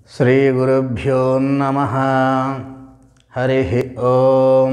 శ్రీగురుభ్యో నమ హరి ఓం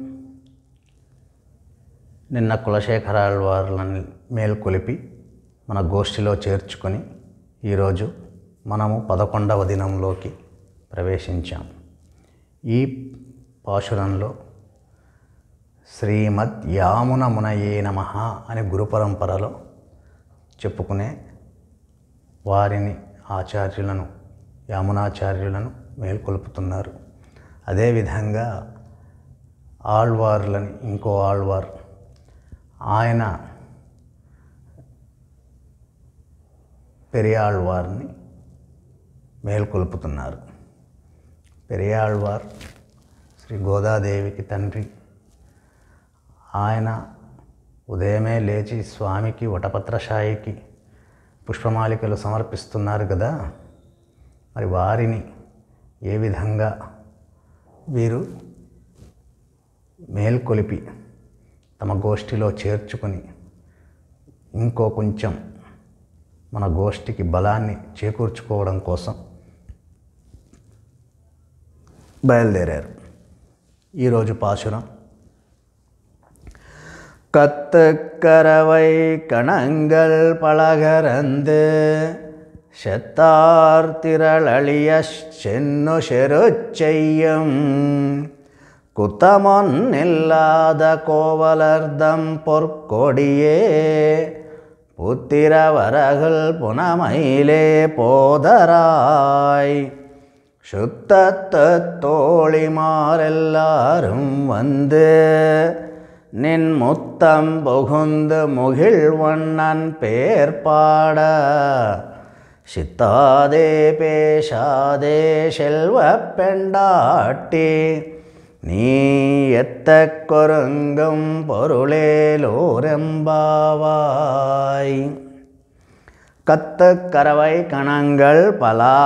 నిన్న కులశేఖరాల వారిని మేల్కొలిపి మన గోష్ఠిలో చేర్చుకొని ఈరోజు మనము పదకొండవ దినంలోకి ప్రవేశించాం ఈ పాశురంలో శ్రీమద్ యామున మునయే నమ అని గురు పరంపరలో చెప్పుకునే వారిని ఆచార్యులను యామునాచార్యులను మేల్కొల్పుతున్నారు అదేవిధంగా ఆళ్వార్లని ఇంకో ఆళ్వార్ ఆయన పెరియాళ్వార్ని మేల్కొల్పుతున్నారు పెరియాళ్వార్ శ్రీ గోదాదేవికి తండ్రి ఆయన ఉదయమే లేచి స్వామికి వటపత్రశాయికి పుష్పమాలికలు సమర్పిస్తున్నారు కదా మరి వారిని ఏ విధంగా వీరు మేల్కొలిపి తమ గోష్ఠిలో చేర్చుకొని ఇంకో కొంచెం మన గోష్ఠికి బలాన్ని చేకూర్చుకోవడం కోసం బయలుదేరారు ఈరోజు పాశురం கத்துக்கரவை கணங்கள் பழகரந்து செத்தார் திரளழிய சென்னு செருச்செய்யும் குத்தமொன்னில்லாத கோவலர்தம் பொற்கொடியே புத்திரவரகுல் புனமையிலே போதராய் சுத்தத்து தோழிமாரெல்லாரும் வந்து நின் முத்தம் புகுந்து முகிழ்வண்ணன் பேர் பாட சித்தாதே பேசாதே செல்வ பெண்டாட்டி நீ எத்த கொருங்கும் பொருளேலோரெம்பாவாய் கத்து கரவை கணங்கள் பலா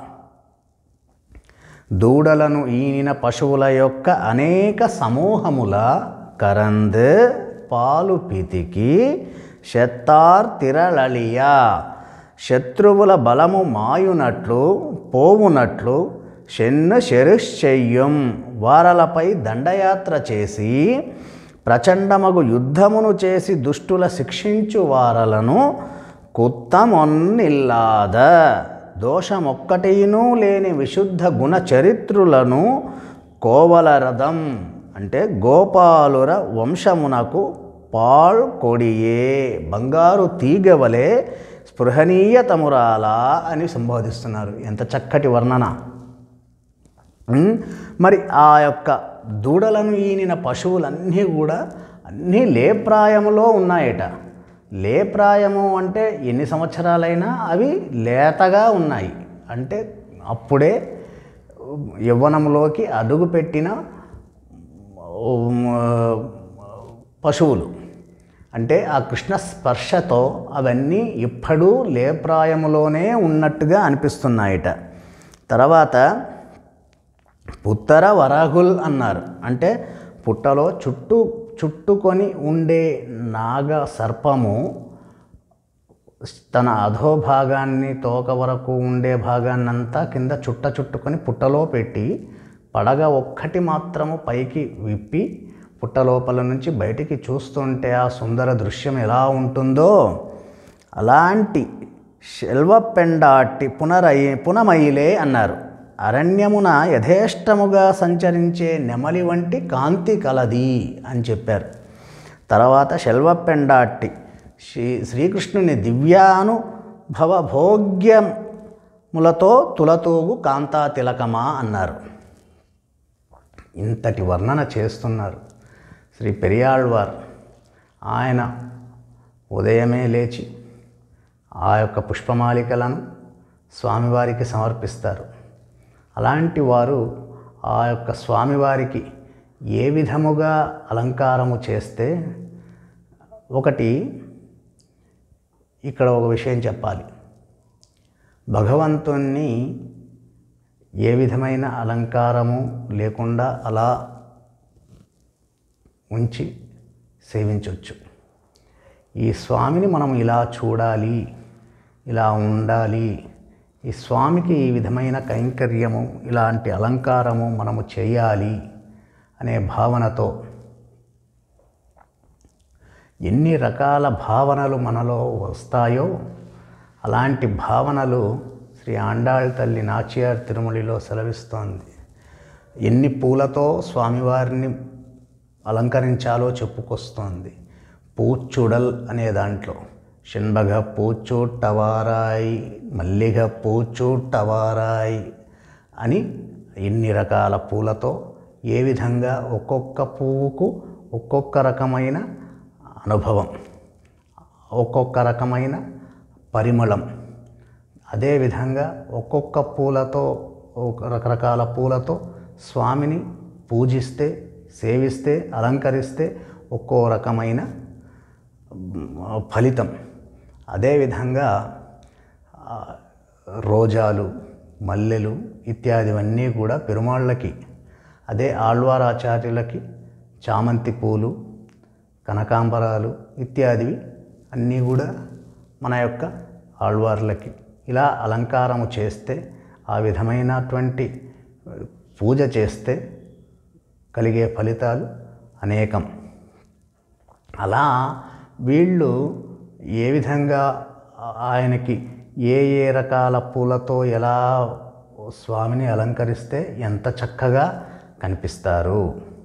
దూడలను ఈనిన పశువుల యొక్క అనేక సమూహముల కరంద్ పాలు పితికి శత్తార్ తిరళలియా శత్రువుల బలము మాయునట్లు పోవునట్లు షెన్ను శరుశ్చయ్యం వారలపై దండయాత్ర చేసి ప్రచండమగు యుద్ధమును చేసి దుష్టుల శిక్షించు వారలను కుత్తమొన్నిల్లాద దోషమొక్కటినూ లేని విశుద్ధ గుణ చరిత్రులను కోవలరథం అంటే గోపాలుర వంశమునకు పాల్ కొడియే బంగారు తీగవలే స్పృహనీయతమురాలా అని సంబోధిస్తున్నారు ఎంత చక్కటి వర్ణన ఉమ్, మరి ఆ యొక్క దూడలను ఈనిన పశువులన్నీ కూడా అన్నీ లేప్రాయములో ఉన్నాయట లేప్రాయము అంటే ఎన్ని సంవత్సరాలైనా అవి లేతగా ఉన్నాయి అంటే అప్పుడే యవ్వనంలోకి అడుగుపెట్టిన ఉమ్, పశువులు అంటే ఆ కృష్ణ స్పర్శతో అవన్నీ ఇప్పుడూ లేప్రాయములోనే ఉన్నట్టుగా అనిపిస్తున్నాయట తర్వాత పుత్తర వరాహుల్ అన్నారు అంటే పుట్టలో చుట్టూ చుట్టుకొని ఉండే నాగ సర్పము తన అధోభాగాన్ని తోక వరకు ఉండే భాగాన్నంతా కింద చుట్ట చుట్టుకొని పుట్టలో పెట్టి పడగ ఒక్కటి మాత్రము పైకి విప్పి పుట్ట లోపల నుంచి బయటికి చూస్తుంటే ఆ సుందర దృశ్యం ఎలా ఉంటుందో అలాంటి శెల్వపెండాటి పునరయి పునమయిలే అన్నారు అరణ్యమున యథేష్టముగా సంచరించే నెమలి వంటి కాంతి కలది అని చెప్పారు తర్వాత శెల్వపెండాటి శ్రీ శ్రీకృష్ణుని దివ్యానుభవ భోగ్యములతో తులతూగు కాంతా తిలకమా అన్నారు ఇంతటి వర్ణన చేస్తున్నారు శ్రీ పెరియాళ్వార్ ఆయన ఉదయమే లేచి ఆ యొక్క పుష్పమాలికలను స్వామివారికి సమర్పిస్తారు అలాంటి వారు ఆ యొక్క స్వామివారికి ఏ విధముగా అలంకారము చేస్తే ఒకటి ఇక్కడ ఒక విషయం చెప్పాలి భగవంతుణ్ణి ఏ విధమైన అలంకారము లేకుండా అలా ఉంచి సేవించవచ్చు ఈ స్వామిని మనం ఇలా చూడాలి ఇలా ఉండాలి ఈ స్వామికి ఈ విధమైన కైంకర్యము ఇలాంటి అలంకారము మనము చేయాలి అనే భావనతో ఎన్ని రకాల భావనలు మనలో వస్తాయో అలాంటి భావనలు శ్రీ ఆండాళ్ తల్లి నాచియార్ తిరుమలిలో సెలవిస్తోంది ఎన్ని పూలతో స్వామివారిని అలంకరించాలో చెప్పుకొస్తోంది పూచుడల్ అనే దాంట్లో షణ్బగ పూచూట్టవారాయి మల్లిగ పూచూట్టవారాయి అని ఎన్ని రకాల పూలతో ఏ విధంగా ఒక్కొక్క పువ్వుకు ఒక్కొక్క రకమైన అనుభవం ఒక్కొక్క రకమైన పరిమళం అదేవిధంగా ఒక్కొక్క పూలతో ఒక రకరకాల పూలతో స్వామిని పూజిస్తే సేవిస్తే అలంకరిస్తే ఒక్కో రకమైన మ్, ఫలితం అదేవిధంగా ఆ, రోజాలు మల్లెలు ఇత్యాదివన్నీ కూడా పెరుమాళ్ళకి అదే ఆళ్వారాచార్యులకి చామంతి పూలు కనకాంబరాలు ఇత్యాదివి అన్నీ కూడా మన యొక్క ఆళ్వార్లకి ఇలా అలంకారము చేస్తే ఆ విధమైనటువంటి పూజ చేస్తే కలిగే ఫలితాలు అనేకం అలా వీళ్ళు ఏ విధంగా ఆయనకి ఏ ఏ రకాల పూలతో ఎలా స్వామిని అలంకరిస్తే ఎంత చక్కగా కనిపిస్తారు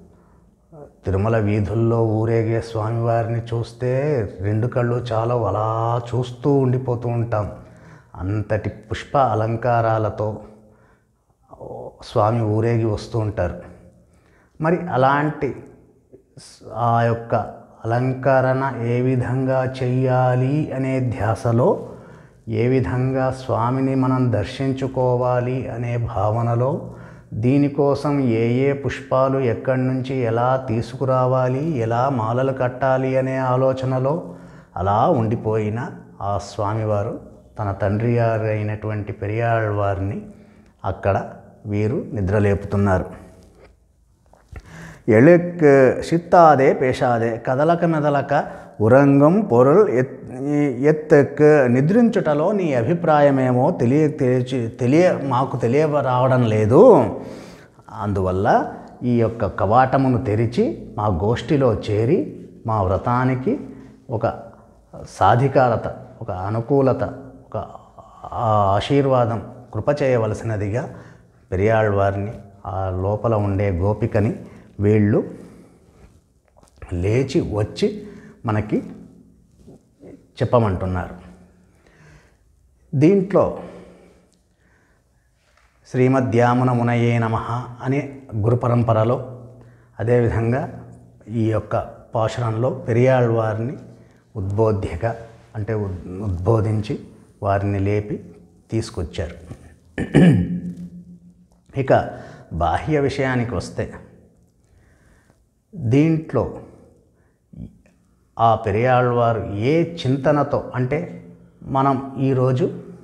తిరుమల వీధుల్లో ఊరేగే స్వామివారిని చూస్తే రెండు కళ్ళు చాలా అలా చూస్తూ ఉండిపోతూ ఉంటాం అంతటి పుష్ప అలంకారాలతో స్వామి ఊరేగి వస్తూ ఉంటారు మరి అలాంటి స్- ఆ యొక్క అలంకరణ ఏ విధంగా చెయ్యాలి అనే ధ్యాసలో ఏ విధంగా స్వామిని మనం దర్శించుకోవాలి అనే భావనలో దీనికోసం ఏ ఏ పుష్పాలు ఎక్కడి నుంచి ఎలా తీసుకురావాలి ఎలా మాలలు కట్టాలి అనే ఆలోచనలో అలా ఉండిపోయిన ఆ స్వామివారు తన తండ్రి గారు అయినటువంటి పెరియాళ్ళ వారిని అక్కడ వీరు నిద్రలేపుతున్నారు ఎళుక్ సిత్తాదే పేషాదే కదలక మెదలక ఉరంగం పొరుల్ ఎత్ ఎత్తుక్ నిద్రించుటలో నీ అభిప్రాయమేమో తెలియ తెలియ తెలియ మాకు తెలియ రావడం లేదు అందువల్ల ఈ యొక్క కవాటమును తెరిచి మా గోష్ఠిలో చేరి మా వ్రతానికి ఒక సాధికారత ఒక అనుకూలత ఒక ఆ ఆశీర్వాదం కృప చేయవలసినదిగా పెరియాళ్ళ వారిని ఆ లోపల ఉండే గోపికని వీళ్ళు లేచి వచ్చి మనకి చెప్పమంటున్నారు దీంట్లో శ్రీమద్యామున మునయే నమ అనే గురు పరంపరలో అదేవిధంగా ఈ యొక్క పాశురంలో పెరియాళ్ళ వారిని ఉద్బోధ్యగా అంటే ఉద్- ఉద్బోధించి వారిని లేపి తీసుకొచ్చారు ఇక బాహ్య విషయానికి వస్తే దీంట్లో ఆ పెరియాళ్ళవారు ఏ చింతనతో అంటే మనం ఈరోజు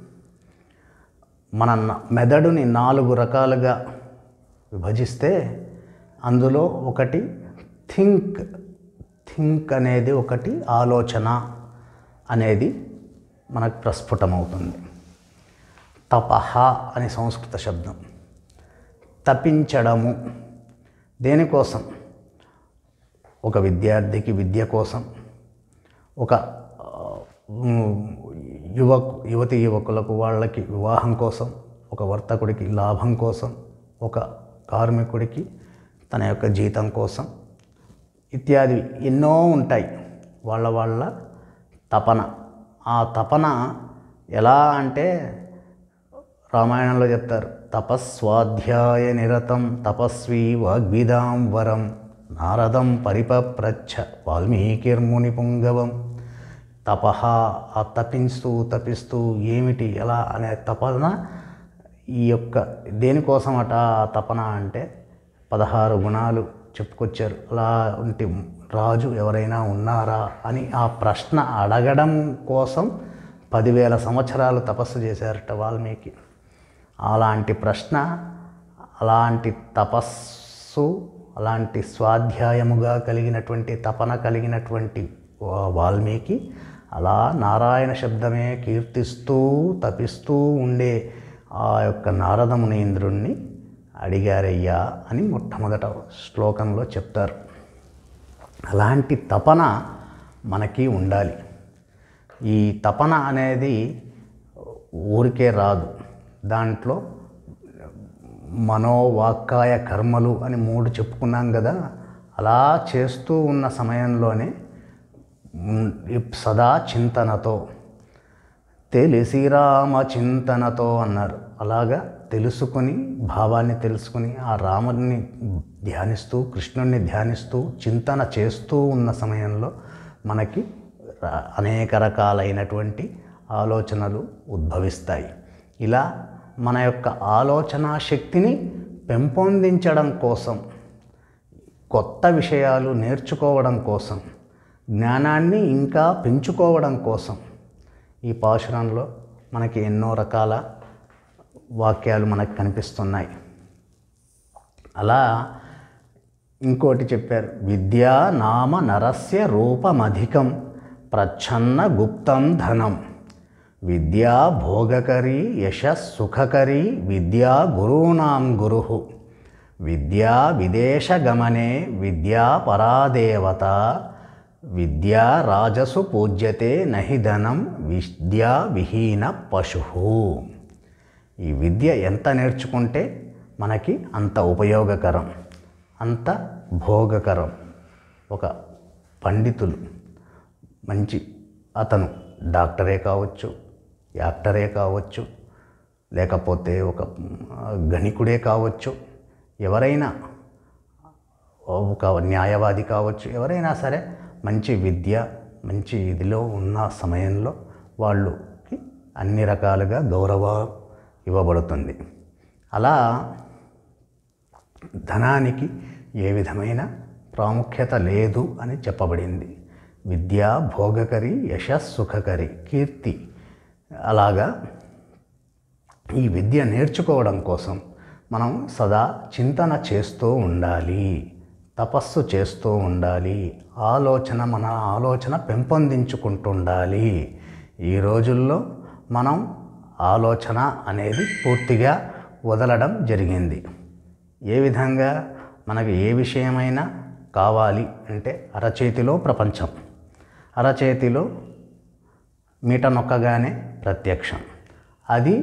మన న- మెదడుని నాలుగు రకాలుగా విభజిస్తే అందులో ఒకటి థింక్ థింక్ అనేది ఒకటి ఆలోచన అనేది మనకు ప్రస్ఫుటమవుతుంది తపహ అని సంస్కృత శబ్దం తపించడము దేనికోసం ఒక విద్యార్థికి విద్య కోసం ఒక ఆ, ఉమ్, యువకు యువతి యువకులకు వాళ్ళకి వివాహం కోసం ఒక వర్తకుడికి లాభం కోసం ఒక కార్మికుడికి తన యొక్క జీతం కోసం ఇత్యాది ఎన్నో ఉంటాయి వాళ్ళ వాళ్ళ తపన ఆ తపన ఎలా అంటే రామాయణంలో చెప్తారు తపస్వాధ్యాయ నిరతం తపస్వి వాగ్విదాం వరం నారదం పరిపప్రచ్ఛ వాల్మీకిర్ముని పుంగవం తపహ ఆ తపిస్తూ తపిస్తూ ఏమిటి ఎలా అనే తపన ఈ యొక్క దేనికోసం అట ఆ తపన అంటే పదహారు గుణాలు చెప్పుకొచ్చారు అలాంటి రాజు ఎవరైనా ఉన్నారా అని ఆ ప్రశ్న అడగడం కోసం పదివేల సంవత్సరాలు తపస్సు చేశారట వాల్మీకి అలాంటి ప్రశ్న అలాంటి తపస్సు అలాంటి స్వాధ్యాయముగా కలిగినటువంటి తపన కలిగినటువంటి వా- వాల్మీకి అలా నారాయణ శబ్దమే కీర్తిస్తూ తపిస్తూ ఉండే ఆ యొక్క నారద మునీంద్రుణ్ణి అడిగారయ్యా అని మొట్టమొదట శ్లోకంలో చెప్తారు అలాంటి తపన మనకి ఉండాలి ఈ తపన అనేది ఊరికే రాదు దాంట్లో మనోవాక్కాయ కర్మలు అని మూడు చెప్పుకున్నాం కదా అలా చేస్తూ ఉన్న సమయంలోనే ఉమ్, సదా చింతనతో తెలిసి రామ చింతనతో అన్నారు అలాగా తెలుసుకొని భావాన్ని తెలుసుకొని ఆ రాముని ధ్యానిస్తూ కృష్ణుణ్ణి ధ్యానిస్తూ చింతన చేస్తూ ఉన్న సమయంలో మనకి ర- అనేక రకాలైనటువంటి ఆలోచనలు ఉద్భవిస్తాయి ఇలా మన యొక్క ఆలోచన శక్తిని పెంపొందించడం కోసం కొత్త విషయాలు నేర్చుకోవడం కోసం జ్ఞానాన్ని ఇంకా పెంచుకోవడం కోసం ఈ పాశురంలో మనకి ఎన్నో రకాల వాక్యాలు మనకు కనిపిస్తున్నాయి అలా ఇంకోటి చెప్పారు విద్యా నామ నరస్య రూపమధికం ప్రచ్ఛన్న గుప్తం ధనం విద్యా భోగకరీ యశస్సుఖకరీ విద్యా గురూణాం గురు విద్యా విదేశగమనే విద్యా పరాదేవత విద్యా రాజసు పూజ్యతే నహి ధనం విద్యా విహీన పశు ఈ విద్య ఎంత నేర్చుకుంటే మనకి అంత ఉపయోగకరం అంత భోగకరం ఒక పండితులు మంచి అతను డాక్టరే కావచ్చు యాక్టరే కావచ్చు లేకపోతే ఒక ఆ, గణికుడే కావచ్చు ఎవరైనా ఒక న్యాయవాది కావచ్చు ఎవరైనా సరే మంచి విద్య మంచి ఇదిలో ఉన్న సమయంలో వాళ్ళకి అన్ని రకాలుగా గౌరవం ఇవ్వబడుతుంది అలా ధనానికి ఏ విధమైన ప్రాముఖ్యత లేదు అని చెప్పబడింది విద్య భోగకరి యశస్సుఖకరి కీర్తి అలాగా ఈ విద్య నేర్చుకోవడం కోసం మనం సదా చింతన చేస్తూ ఉండాలి తపస్సు చేస్తూ ఉండాలి ఆలోచన మన ఆలోచన పెంపొందించుకుంటుండాలి ఈ రోజుల్లో మనం ఆలోచన అనేది పూర్తిగా వదలడం జరిగింది ఏ విధంగా మనకు ఏ విషయమైనా కావాలి అంటే అరచేతిలో ప్రపంచం అరచేతిలో మీట నొక్కగానే ప్రత్యక్షం అది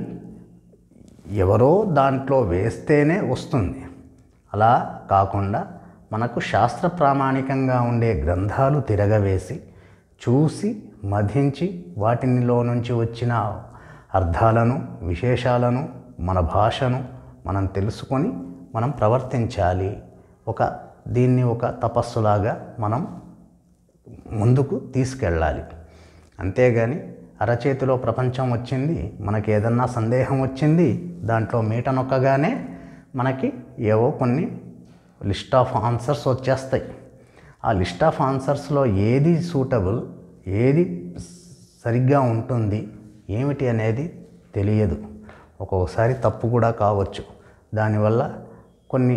ఎవరో దాంట్లో వేస్తేనే వస్తుంది అలా కాకుండా మనకు శాస్త్ర ప్రామాణికంగా ఉండే గ్రంథాలు తిరగవేసి చూసి మధించి వాటినిలో నుంచి వచ్చిన అర్థాలను విశేషాలను మన భాషను మనం తెలుసుకొని మనం ప్రవర్తించాలి ఒక దీన్ని ఒక తపస్సులాగా మనం ముందుకు తీసుకెళ్ళాలి అంతేగాని అరచేతిలో ప్రపంచం వచ్చింది మనకి ఏదన్నా సందేహం వచ్చింది దాంట్లో మీట నొక్కగానే మనకి ఏవో కొన్ని లిస్ట్ ఆఫ్ ఆన్సర్స్ వచ్చేస్తాయి ఆ లిస్ట్ ఆఫ్ ఆన్సర్స్లో ఏది సూటబుల్ ఏది సరిగ్గా ఉంటుంది ఏమిటి అనేది తెలియదు ఒక్కొక్కసారి తప్పు కూడా కావచ్చు దానివల్ల కొన్ని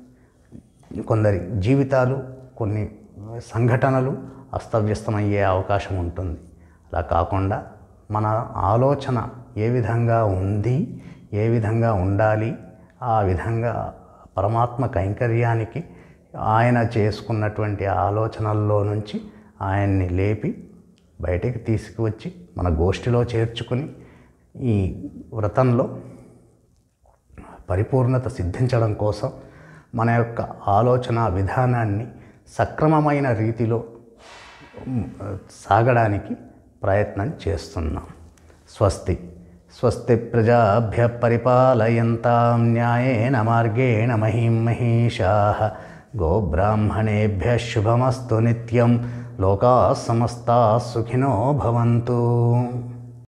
కొందరి జీవితాలు కొన్ని సంఘటనలు అస్తవ్యస్తమయ్యే అవకాశం ఉంటుంది అలా కాకుండా మన ఆలోచన ఏ విధంగా ఉంది ఏ విధంగా ఉండాలి ఆ విధంగా పరమాత్మ కైంకర్యానికి ఆయన చేసుకున్నటువంటి ఆలోచనల్లో నుంచి ఆయన్ని లేపి బయటికి తీసుకువచ్చి మన గోష్ఠిలో చేర్చుకుని ఈ వ్రతంలో పరిపూర్ణత సిద్ధించడం కోసం మన యొక్క ఆలోచన విధానాన్ని సక్రమమైన రీతిలో మ్, సాగడానికి ప్రయత్నం చేస్తున్నాం స్వస్తి స్వస్తి ప్రజాభ్య పరిపాలయంతాం న్యాయేన మార్గేణ మహిం మహిషా గోబ్రాహ్మణేభ్య శుభమస్తు నిత్యం లోకా సమస్తా సుఖినో భవంతు